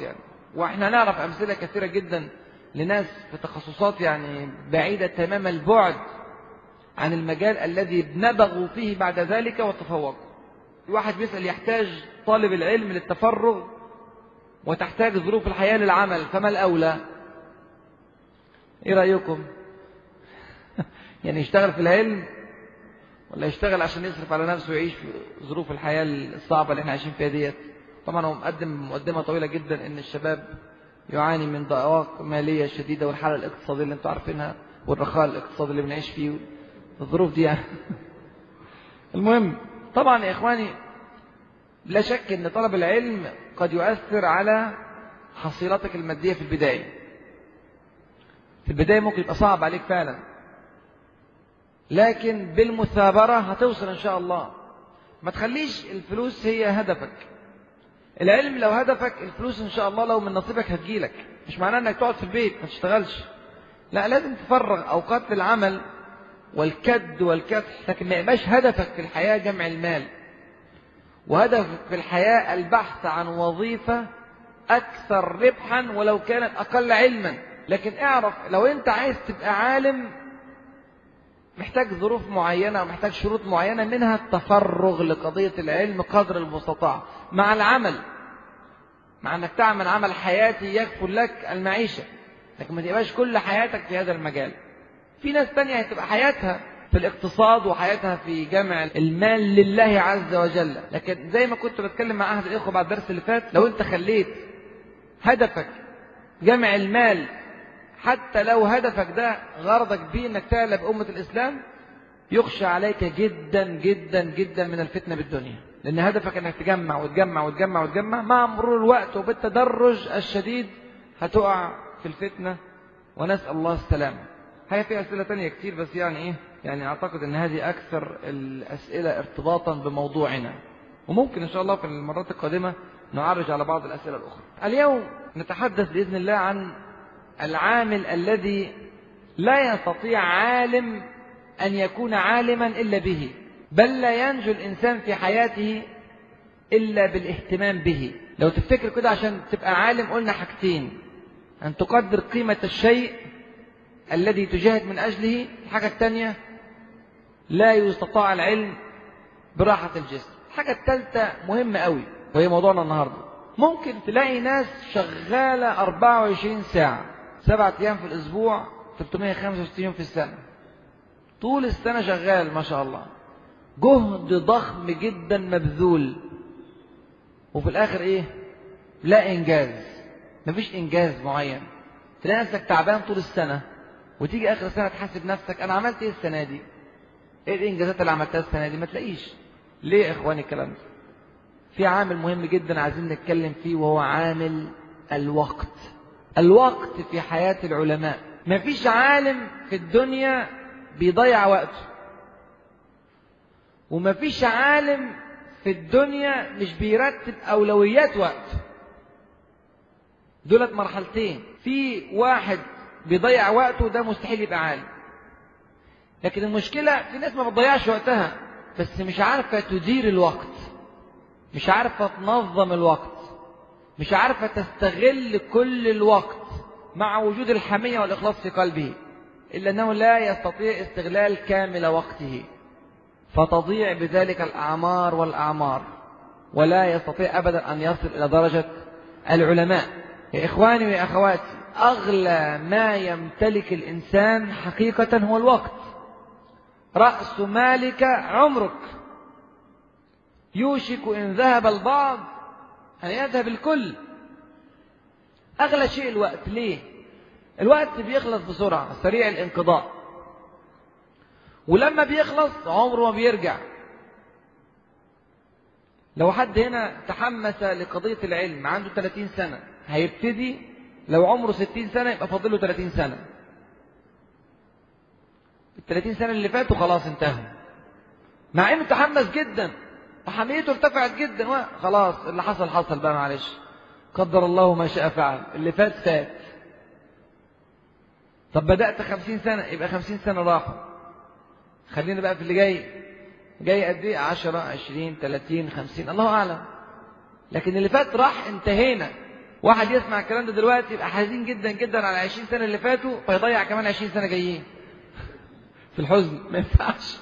واحنا نعرف امثله كثيره جدا لناس في تخصصات يعني بعيده تمام البعد عن المجال الذي نبغوا فيه بعد ذلك وتفوقوا واحد بيسال يحتاج طالب العلم للتفرغ وتحتاج ظروف الحياه للعمل فما الاولى ايه رايكم يعني يشتغل في العلم ولا يشتغل عشان يصرف على نفسه ويعيش في ظروف الحياة الصعبة اللي احنا عايشين فيها ديت طبعا هو مقدم مقدمة طويلة جدا ان الشباب يعاني من ضائقات مالية شديدة والحالة الاقتصادية اللي انتم عارفينها والرخاء الاقتصادي اللي بنعيش فيه الظروف دي يعني. المهم طبعا يا اخواني لا شك ان طلب العلم قد يؤثر على حصيلتك المادية في البداية في البداية ممكن يبقى صعب عليك فعلا لكن بالمثابرة هتوصل إن شاء الله ما تخليش الفلوس هي هدفك العلم لو هدفك الفلوس إن شاء الله لو من نصيبك هتجيلك مش معناه إنك تقعد في البيت ما تشتغلش لا لازم تفرغ أوقات للعمل والكد والكفح لكن ما يبقاش هدفك في الحياة جمع المال وهدفك في الحياة البحث عن وظيفة أكثر ربحا ولو كانت أقل علما لكن اعرف لو أنت عايز تبقى عالم محتاج ظروف معينة ومحتاج شروط معينة منها التفرغ لقضية العلم قدر المستطاع مع العمل مع أنك تعمل عمل حياتي يكفل لك المعيشة لكن ما تبقاش كل حياتك في هذا المجال في ناس تانية هتبقى حياتها في الاقتصاد وحياتها في جمع المال لله عز وجل لكن زي ما كنت بتكلم مع أحد الإخوة بعد الدرس اللي فات لو أنت خليت هدفك جمع المال حتى لو هدفك ده غرضك بيه انك تعلى بأمة الإسلام يخشى عليك جدا جدا جدا من الفتنة بالدنيا لأن هدفك انك تجمع وتجمع وتجمع وتجمع مع مرور الوقت وبالتدرج الشديد هتقع في الفتنة ونسأل الله السلامة هي في أسئلة تانية كتير بس يعني إيه يعني أعتقد أن هذه أكثر الأسئلة ارتباطا بموضوعنا وممكن إن شاء الله في المرات القادمة نعرج على بعض الأسئلة الأخرى اليوم نتحدث بإذن الله عن العامل الذي لا يستطيع عالم أن يكون عالما إلا به بل لا ينجو الإنسان في حياته إلا بالاهتمام به لو تفتكر كده عشان تبقى عالم قلنا حاجتين أن تقدر قيمة الشيء الذي تجاهد من أجله الحاجة الثانية لا يستطاع العلم براحة الجسم الحاجة الثالثة مهمة قوي وهي موضوعنا النهاردة ممكن تلاقي ناس شغالة 24 ساعة سبعة أيام في الأسبوع 365 يوم في السنة طول السنة شغال ما شاء الله جهد ضخم جدا مبذول وفي الآخر إيه لا إنجاز مفيش إنجاز معين تلاقي نفسك تعبان طول السنة وتيجي آخر السنة تحاسب نفسك أنا عملت إيه السنة دي إيه الإنجازات اللي عملتها السنة دي ما تلاقيش ليه يا إخواني الكلام ده في عامل مهم جدا عايزين نتكلم فيه وهو عامل الوقت الوقت في حياة العلماء ما فيش عالم في الدنيا بيضيع وقته وما فيش عالم في الدنيا مش بيرتب أولويات وقته دولت مرحلتين في واحد بيضيع وقته ده مستحيل يبقى عالم لكن المشكلة في ناس ما بتضيعش وقتها بس مش عارفة تدير الوقت مش عارفة تنظم الوقت مش عارفة تستغل كل الوقت مع وجود الحمية والإخلاص في قلبه إلا أنه لا يستطيع استغلال كامل وقته فتضيع بذلك الأعمار والأعمار ولا يستطيع أبدا أن يصل إلى درجة العلماء يا إخواني ويا أخواتي أغلى ما يمتلك الإنسان حقيقة هو الوقت رأس مالك عمرك يوشك إن ذهب البعض أن يذهب الكل أغلى شيء الوقت ليه الوقت بيخلص بسرعة سريع الانقضاء ولما بيخلص عمره ما بيرجع لو حد هنا تحمس لقضية العلم عنده 30 سنة هيبتدي لو عمره 60 سنة يبقى فاضله 30 سنة ال 30 سنة اللي فاتوا خلاص انتهوا مع انه تحمس جدا وحميته ارتفعت جدا خلاص اللي حصل حصل بقى معلش قدر الله ما شاء فعل اللي فات فات طب بدأت خمسين سنة يبقى خمسين سنة راحوا خلينا بقى في اللي جاي جاي قد ايه عشرة عشرين تلاتين خمسين الله أعلم لكن اللي فات راح انتهينا واحد يسمع الكلام ده دلوقتي يبقى حزين جدا جدا على 20 سنة اللي فاتوا فيضيع كمان 20 سنة جايين في الحزن ما ينفعش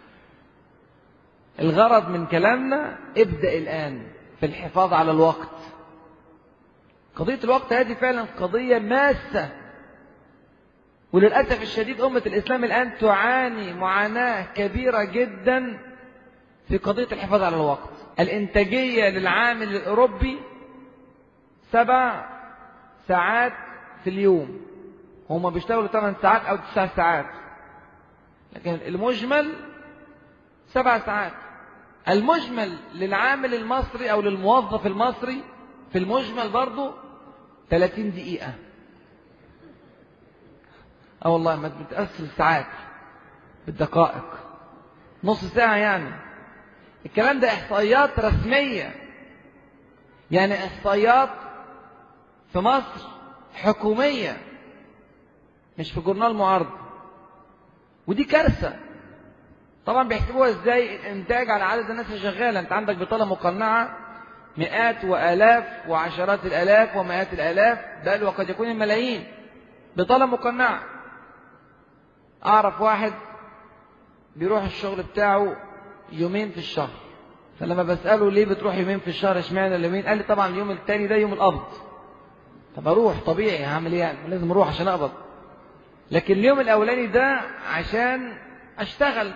الغرض من كلامنا ابدأ الآن في الحفاظ على الوقت قضية الوقت هذه فعلا قضية ماسة وللأسف الشديد أمة الإسلام الآن تعاني معاناة كبيرة جدا في قضية الحفاظ على الوقت الإنتاجية للعامل الأوروبي سبع ساعات في اليوم هما بيشتغلوا 8 ساعات أو 9 ساعات لكن المجمل سبع ساعات المجمل للعامل المصري أو للموظف المصري في المجمل برضه 30 دقيقة اه والله ما بتقسم الساعات بالدقائق نص ساعة يعني الكلام ده إحصائيات رسمية يعني إحصائيات في مصر حكومية مش في جورنال معارض ودي كارثة طبعا بيحسبوها ازاي الانتاج على عدد الناس اللي شغاله انت عندك بطاله مقنعه مئات والاف وعشرات الالاف ومئات الالاف بل وقد يكون الملايين بطاله مقنعه اعرف واحد بيروح الشغل بتاعه يومين في الشهر فلما بساله ليه بتروح يومين في الشهر اشمعنى اليومين قال لي طبعا اليوم الثاني ده يوم القبض طب اروح طبيعي هعمل ايه يعني لازم اروح عشان اقبض لكن اليوم الاولاني ده عشان اشتغل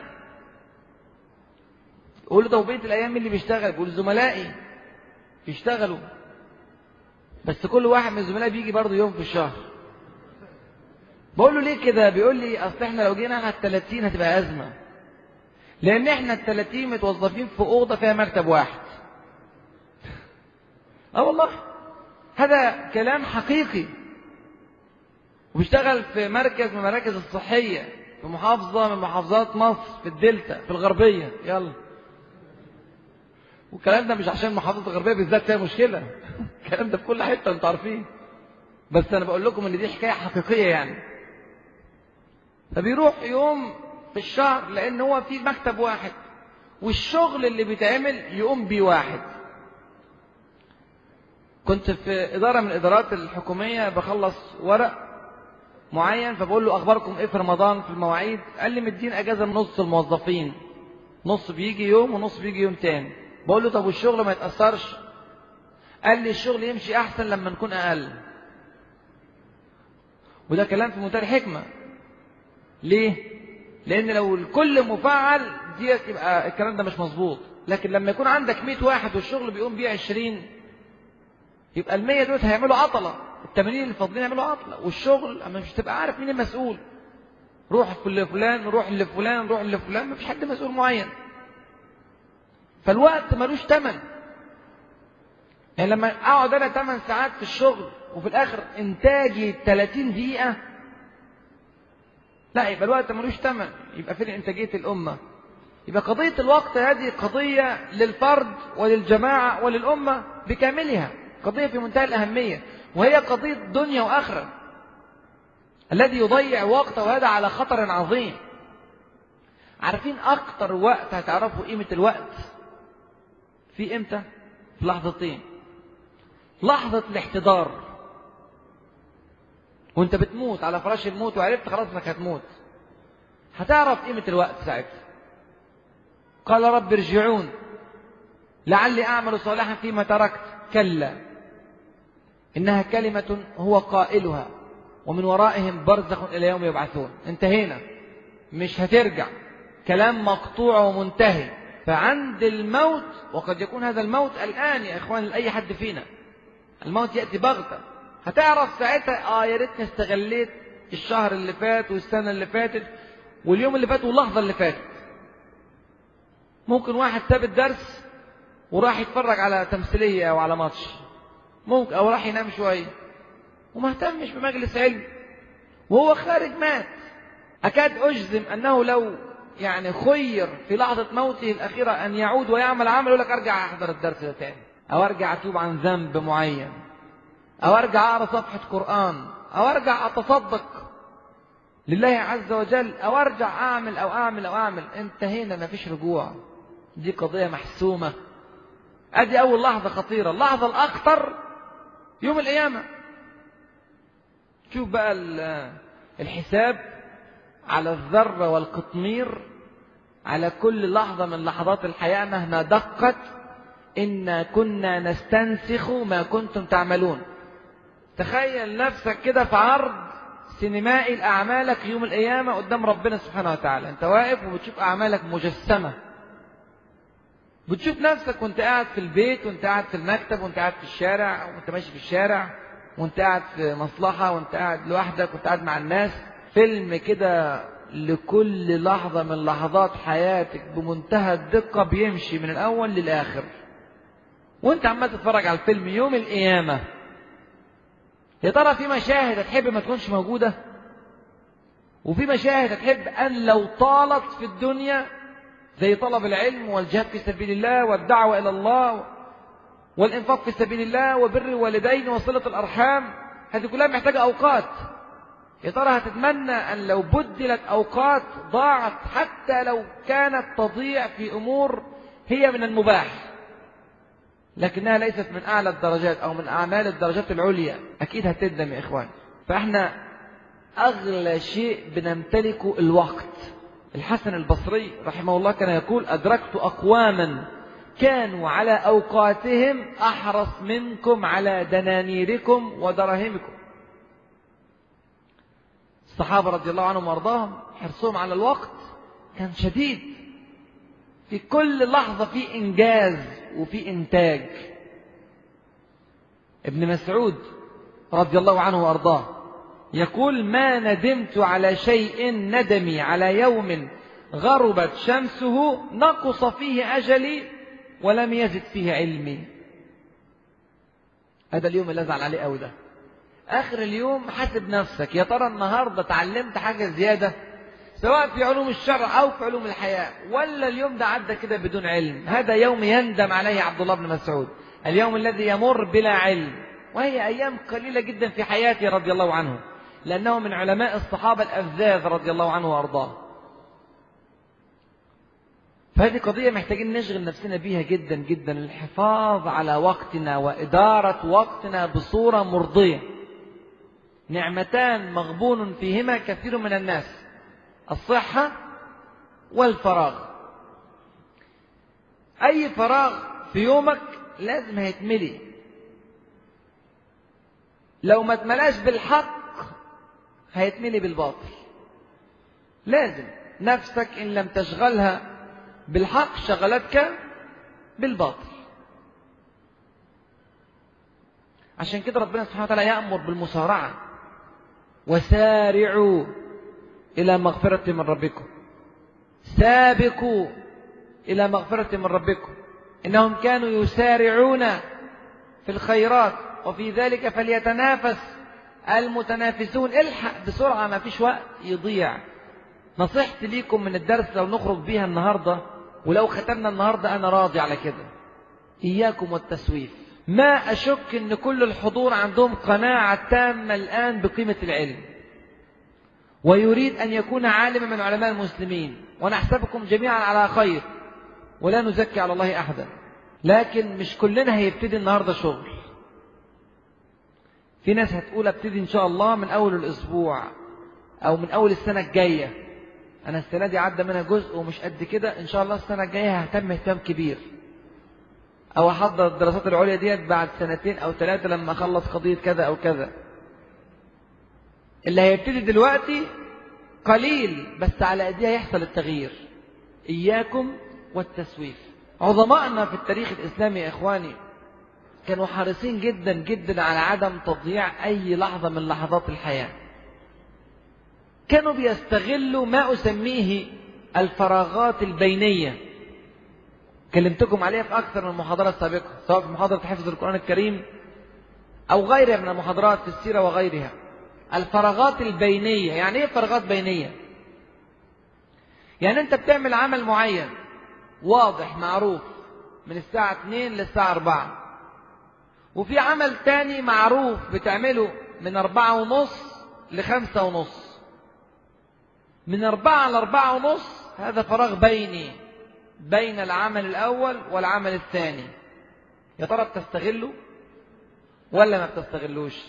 قول له ده وبقيه الايام اللي بيشتغل بيقول زملائي بيشتغلوا بس كل واحد من الزملاء بيجي برضه يوم في الشهر بقول له ليه كده بيقول لي اصل احنا لو جينا على ال 30 هتبقى ازمه لان احنا ال 30 متوظفين في اوضه فيها مكتب واحد اه والله هذا كلام حقيقي وبيشتغل في مركز من المراكز الصحيه في محافظه من محافظات مصر في الدلتا في الغربيه يلا والكلام ده مش عشان محافظة الغربية بالذات فيها مشكلة الكلام ده في كل حتة انتوا عارفين بس انا بقول لكم ان دي حكاية حقيقية يعني فبيروح يوم في الشهر لان هو في مكتب واحد والشغل اللي بيتعمل يقوم بيه واحد كنت في إدارة من الإدارات الحكومية بخلص ورق معين فبقول له أخباركم إيه في رمضان في المواعيد قال لي مدين أجازة من نص الموظفين نص بيجي يوم ونص بيجي يوم تاني بقول له طب والشغل ما يتأثرش قال لي الشغل يمشي أحسن لما نكون أقل وده كلام في منتهى الحكمة ليه؟ لأن لو الكل مفعل ديت يبقى الكلام ده مش مظبوط لكن لما يكون عندك 100 واحد والشغل بيقوم بيه 20 يبقى ال 100 دول هيعملوا عطلة ال 80 اللي فاضلين يعملوا عطلة والشغل أما مش تبقى عارف مين المسؤول روح لفلان روح لفلان روح لفلان مفيش حد مسؤول معين فالوقت ملوش تمن يعني لما اقعد انا 8 ساعات في الشغل وفي الاخر انتاجي 30 دقيقة لا يبقى الوقت ملوش تمن يبقى فين انتاجية الامة يبقى قضية الوقت هذه قضية للفرد وللجماعة وللأمة بكاملها قضية في منتهى الأهمية وهي قضية دنيا وآخرة الذي يضيع وقته هذا على خطر عظيم عارفين أكتر وقت هتعرفوا قيمة الوقت في امتى في لحظتين لحظة الاحتضار وانت بتموت على فراش الموت وعرفت خلاص انك هتموت هتعرف قيمة الوقت ساعتها قال رب ارجعون لعلي أعمل صالحا فيما تركت كلا إنها كلمة هو قائلها ومن ورائهم برزخ إلى يوم يبعثون انتهينا مش هترجع كلام مقطوع ومنتهي فعند الموت وقد يكون هذا الموت الآن يا إخوان لأي حد فينا الموت يأتي بغتة هتعرف ساعتها آه يا ريتني استغليت الشهر اللي فات والسنة اللي فاتت واليوم اللي فات واللحظة اللي فاتت ممكن واحد ساب الدرس وراح يتفرج على تمثيلية أو على ماتش ممكن أو راح ينام شوية وما اهتمش بمجلس علم وهو خارج مات أكاد أجزم أنه لو يعني خير في لحظة موته الأخيرة أن يعود ويعمل عمل يقول لك أرجع أحضر الدرس ده تاني أو أرجع أتوب عن ذنب معين أو أرجع أقرأ صفحة قرآن أو أرجع أتصدق لله عز وجل أو أرجع أعمل أو أعمل أو أعمل انتهينا ما فيش رجوع دي قضية محسومة أدي أول لحظة خطيرة اللحظة الأخطر يوم القيامة شوف بقى الحساب على الذرة والقطمير على كل لحظة من لحظات الحياة مهما دقت إنا كنا نستنسخ ما كنتم تعملون تخيل نفسك كده في عرض سينمائي لأعمالك يوم القيامة قدام ربنا سبحانه وتعالى أنت واقف وبتشوف أعمالك مجسمة بتشوف نفسك وانت قاعد في البيت وانت قاعد في المكتب وانت قاعد في الشارع وانت ماشي في الشارع وانت قاعد في مصلحة وانت قاعد لوحدك وانت قاعد مع الناس فيلم كده لكل لحظة من لحظات حياتك بمنتهى الدقة بيمشي من الأول للآخر وانت عمال تتفرج على الفيلم يوم القيامة يا ترى في مشاهد هتحب ما تكونش موجودة وفي مشاهد هتحب أن لو طالت في الدنيا زي طلب العلم والجهاد في سبيل الله والدعوة إلى الله والإنفاق في سبيل الله وبر الوالدين وصلة الأرحام هذه كلها محتاجة أوقات يا ترى هتتمنى أن لو بدلت أوقات ضاعت حتى لو كانت تضيع في أمور هي من المباح لكنها ليست من أعلى الدرجات أو من أعمال الدرجات العليا أكيد هتندم يا إخوان فإحنا أغلى شيء بنمتلكه الوقت الحسن البصري رحمه الله كان يقول أدركت أقواما كانوا على أوقاتهم أحرص منكم على دنانيركم ودراهمكم الصحابة رضي الله عنهم وارضاهم حرصهم على الوقت كان شديد في كل لحظة في إنجاز وفي إنتاج ابن مسعود رضي الله عنه وارضاه يقول ما ندمت على شيء ندمي على يوم غربت شمسه نقص فيه أجلي ولم يزد فيه علمي هذا اليوم اللي أزعل عليه أوي ده آخر اليوم حاسب نفسك يا ترى النهاردة اتعلمت حاجة زيادة سواء في علوم الشرع أو في علوم الحياة ولا اليوم ده عدى كده بدون علم هذا يوم يندم عليه عبد الله بن مسعود اليوم الذي يمر بلا علم وهي أيام قليلة جدا في حياته رضي الله عنه لأنه من علماء الصحابة الأفذاذ رضي الله عنه وأرضاه فهذه قضية محتاجين نشغل نفسنا بيها جدا جدا الحفاظ على وقتنا وإدارة وقتنا بصورة مرضية نعمتان مغبون فيهما كثير من الناس الصحة والفراغ أي فراغ في يومك لازم هيتملي لو ما اتملاش بالحق هيتملي بالباطل لازم نفسك إن لم تشغلها بالحق شغلتك بالباطل عشان كده ربنا سبحانه وتعالى يأمر بالمسارعة وسارعوا إلى مغفرة من ربكم سابقوا إلى مغفرة من ربكم إنهم كانوا يسارعون في الخيرات وفي ذلك فليتنافس المتنافسون الحق بسرعة ما فيش وقت يضيع نصيحتي ليكم من الدرس لو نخرج بيها النهاردة ولو ختمنا النهاردة أنا راضي على كده إياكم والتسويف ما أشك أن كل الحضور عندهم قناعة تامة الآن بقيمة العلم ويريد أن يكون عالما من علماء المسلمين ونحسبكم جميعا على خير ولا نزكي على الله أحدا لكن مش كلنا هيبتدي النهاردة شغل في ناس هتقول ابتدي إن شاء الله من أول الأسبوع أو من أول السنة الجاية أنا السنة دي عدى منها جزء ومش قد كده إن شاء الله السنة الجاية ههتم اهتمام كبير أو أحضر الدراسات العليا ديت بعد سنتين أو ثلاثة لما أخلص قضية كذا أو كذا اللي هيبتدي دلوقتي قليل بس على ايديها يحصل التغيير إياكم والتسويف عظمائنا في التاريخ الإسلامي يا إخواني كانوا حريصين جدا جدا على عدم تضييع أي لحظة من لحظات الحياة كانوا بيستغلوا ما أسميه الفراغات البينية كلمتكم عليها في أكثر من محاضرة سابقة سواء في محاضرة حفظ القرآن الكريم أو غيرها من المحاضرات في السيرة وغيرها الفراغات البينية يعني ايه فراغات بينية يعني انت بتعمل عمل معين واضح معروف من الساعة 2 للساعة 4 وفي عمل تاني معروف بتعمله من أربعة ونص لخمسة ونص من أربعة لأربعة ونص هذا فراغ بيني بين العمل الأول والعمل الثاني يا ترى بتستغله ولا ما بتستغلوش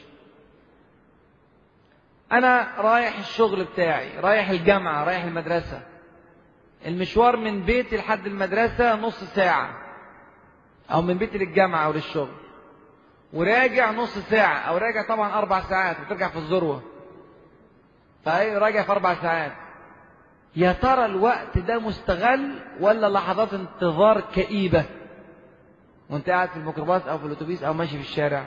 أنا رايح الشغل بتاعي رايح الجامعة رايح المدرسة المشوار من بيتي لحد المدرسة نص ساعة أو من بيتي للجامعة أو للشغل وراجع نص ساعة أو راجع طبعا أربع ساعات وترجع في الذروة فأي راجع في أربع ساعات يا ترى الوقت ده مستغل ولا لحظات انتظار كئيبة وانت قاعد في الميكروباص أو في الأتوبيس أو ماشي في الشارع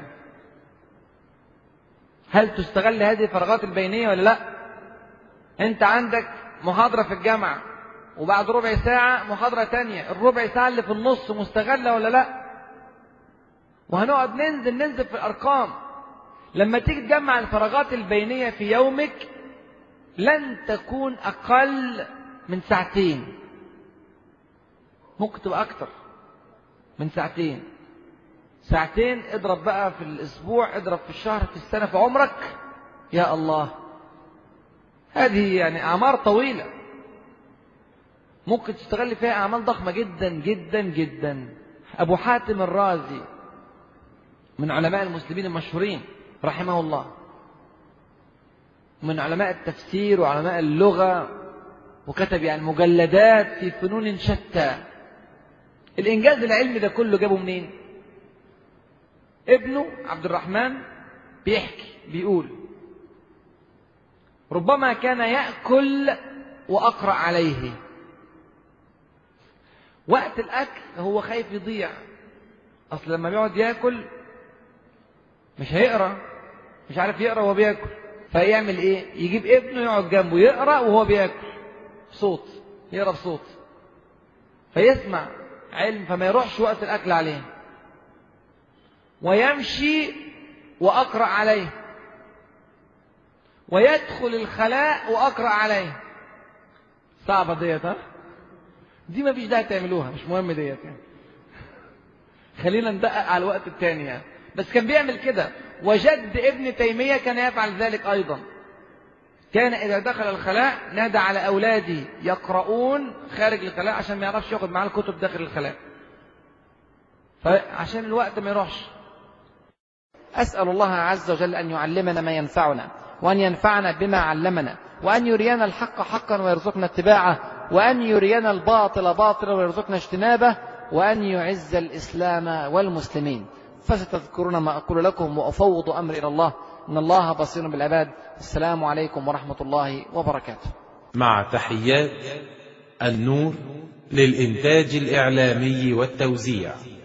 هل تستغل هذه الفراغات البينية ولا لا انت عندك محاضرة في الجامعة وبعد ربع ساعة محاضرة تانية الربع ساعة اللي في النص مستغلة ولا لا وهنقعد ننزل ننزل في الأرقام لما تيجي تجمع الفراغات البينية في يومك لن تكون أقل من ساعتين ممكن تبقى أكتر من ساعتين ساعتين اضرب بقى في الأسبوع اضرب في الشهر في السنة في عمرك يا الله هذه يعني أعمار طويلة ممكن تستغل فيها أعمال ضخمة جدا جدا جدا أبو حاتم الرازي من علماء المسلمين المشهورين رحمه الله من علماء التفسير وعلماء اللغة وكتب يعني مجلدات في فنون شتى الإنجاز العلمي ده كله جابه منين؟ ابنه عبد الرحمن بيحكي بيقول ربما كان يأكل وأقرأ عليه وقت الأكل هو خايف يضيع أصل لما بيقعد ياكل مش هيقرأ مش عارف يقرأ وهو بياكل فيعمل إيه؟ يجيب ابنه يقعد جنبه يقرأ وهو بياكل بصوت يقرأ بصوت فيسمع علم فما يروحش وقت الأكل عليه ويمشي وأقرأ عليه ويدخل الخلاء وأقرأ عليه صعبة ديت ها دي ما فيش داعي تعملوها مش مهم ديت يعني خلينا ندقق على الوقت التاني يعني بس كان بيعمل كده وجد ابن تيمية كان يفعل ذلك أيضا كان إذا دخل الخلاء نادى على أولاده يقرؤون خارج الخلاء عشان ما يعرفش ياخد معاه الكتب داخل الخلاء فعشان الوقت ما يروحش أسأل الله عز وجل أن يعلمنا ما ينفعنا وأن ينفعنا بما علمنا وأن يرينا الحق حقا ويرزقنا اتباعه وأن يرينا الباطل باطلا ويرزقنا اجتنابه وأن يعز الإسلام والمسلمين فستذكرون ما أقول لكم وأفوض أمري إلى الله إن الله بصير بالعباد السلام عليكم ورحمة الله وبركاته مع تحيات النور للإنتاج الإعلامي والتوزيع